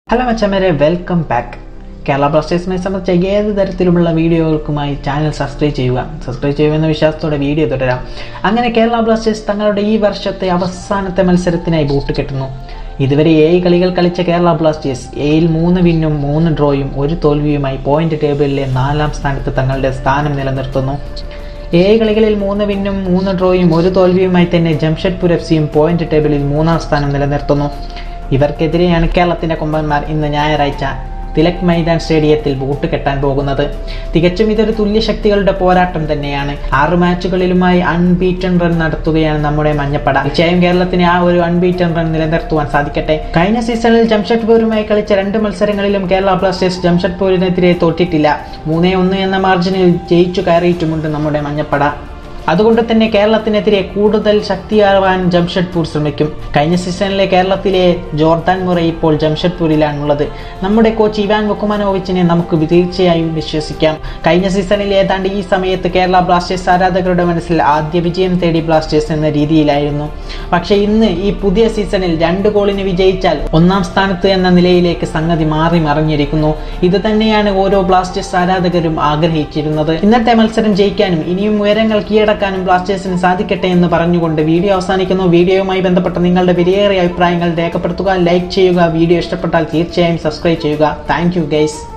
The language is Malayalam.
ഹലോ മച്ചമ്മരെ വെൽക്കം ബാക്ക് കേരള ബ്ലാസ്റ്റേഴ്സിനെ സംബന്ധിച്ച ഏത് തരത്തിലുമുള്ള വീഡിയോകൾക്കുമായി ചാനൽ സബ്സ്ക്രൈബ് ചെയ്യുക സബ്സ്ക്രൈബ് ചെയ്യുമെന്ന വിശ്വാസത്തോടെ വീഡിയോ തുടരാം അങ്ങനെ കേരള ബ്ലാസ്റ്റേഴ്സ് തങ്ങളുടെ ഈ വർഷത്തെ അവസാനത്തെ മത്സരത്തിനായി ബൂട്ട് കെട്ടുന്നു ഇതുവരെ ഏഴ് കളികൾ കളിച്ച കേരള ബ്ലാസ്റ്റേഴ്സ് ഏഴിൽ മൂന്ന് വിന്നും മൂന്ന് ഡ്രോയും ഒരു തോൽവിയുമായി പോയിന്റ് ടേബിളിലെ നാലാം സ്ഥാനത്ത് തങ്ങളുടെ സ്ഥാനം നിലനിർത്തുന്നു ഏഴ് കളികളിൽ മൂന്ന് വിന്നും മൂന്ന് ഡ്രോയും ഒരു തോൽവിയുമായി തന്നെ ജംഷഡ്പൂർ എഫ് സിയും പോയിന്റ് ടേബിളിൽ മൂന്നാം സ്ഥാനം നിലനിർത്തുന്നു ഇവർക്കെതിരെയാണ് കേരളത്തിന്റെ കൊമ്പന്മാർ ഇന്ന് ഞായറാഴ്ച തിലക് മൈതാൻ സ്റ്റേഡിയത്തിൽ ബൂട്ട് കെട്ടാൻ പോകുന്നത് തികച്ചും ഇതൊരു തുല്യ ശക്തികളുടെ പോരാട്ടം തന്നെയാണ് ആറ് മാച്ചുകളിലുമായി അൺബീറ്റൺ റൺ നടത്തുകയാണ് നമ്മുടെ മഞ്ഞപ്പട തീർച്ചയായും കേരളത്തിന് ആ ഒരു അൺബീറ്റൺ റൺ നിലനിർത്തുവാൻ സാധിക്കട്ടെ കഴിഞ്ഞ സീസണിൽ ജംഷഡ്പൂരുമായി കളിച്ച രണ്ട് മത്സരങ്ങളിലും കേരള ബ്ലാസ്റ്റേഴ്സ് ജംഷഡ്പൂരിനെതിരെ തോറ്റിട്ടില്ല മൂന്നേ ഒന്ന് എന്ന മാർജിനിൽ ജയിച്ചു കയറിയിട്ടുമുണ്ട് നമ്മുടെ മഞ്ഞപ്പട അതുകൊണ്ട് തന്നെ കേരളത്തിനെതിരെ കൂടുതൽ ശക്തിയാവാൻ ജംഷഡ്പൂർ ശ്രമിക്കും കഴിഞ്ഞ സീസണിലെ കേരളത്തിലെ ജോർദാൻ മുറ ഇപ്പോൾ ജംഷഡ്പൂരിലാണുള്ളത് നമ്മുടെ കോച്ച് ഇവാൻ മുക്കുമനോവിച്ചിനെ നമുക്ക് തീർച്ചയായും വിശ്വസിക്കാം കഴിഞ്ഞ സീസണിൽ ഏതാണ്ട് ഈ സമയത്ത് കേരള ബ്ലാസ്റ്റേഴ്സ് ആരാധകരുടെ മനസ്സിൽ ആദ്യ വിജയം തേടി ബ്ലാസ്റ്റേഴ്സ് എന്ന രീതിയിലായിരുന്നു പക്ഷേ ഇന്ന് ഈ പുതിയ സീസണിൽ രണ്ട് ഗോളിന് വിജയിച്ചാൽ ഒന്നാം സ്ഥാനത്ത് എന്ന നിലയിലേക്ക് സംഗതി മാറി മറിഞ്ഞിരിക്കുന്നു ഇത് തന്നെയാണ് ഓരോ ബ്ലാസ്റ്റേഴ്സ് ആരാധകരും ആഗ്രഹിച്ചിരുന്നത് ഇന്നത്തെ മത്സരം ജയിക്കാനും ഇനിയും ഉയരങ്ങൾ കീഴടക്കാനും ബ്ലാസ്റ്റേഴ്സിന് സാധിക്കട്ടെ എന്ന് പറഞ്ഞുകൊണ്ട് വീഡിയോ അവസാനിക്കുന്നു വീഡിയോയുമായി ബന്ധപ്പെട്ട നിങ്ങളുടെ വിലയേറിയ അഭിപ്രായങ്ങൾ രേഖപ്പെടുത്തുക ലൈക്ക് ചെയ്യുക വീഡിയോ ഇഷ്ടപ്പെട്ടാൽ തീർച്ചയായും സബ്സ്ക്രൈബ് ചെയ്യുക താങ്ക് യു ഗൈസ്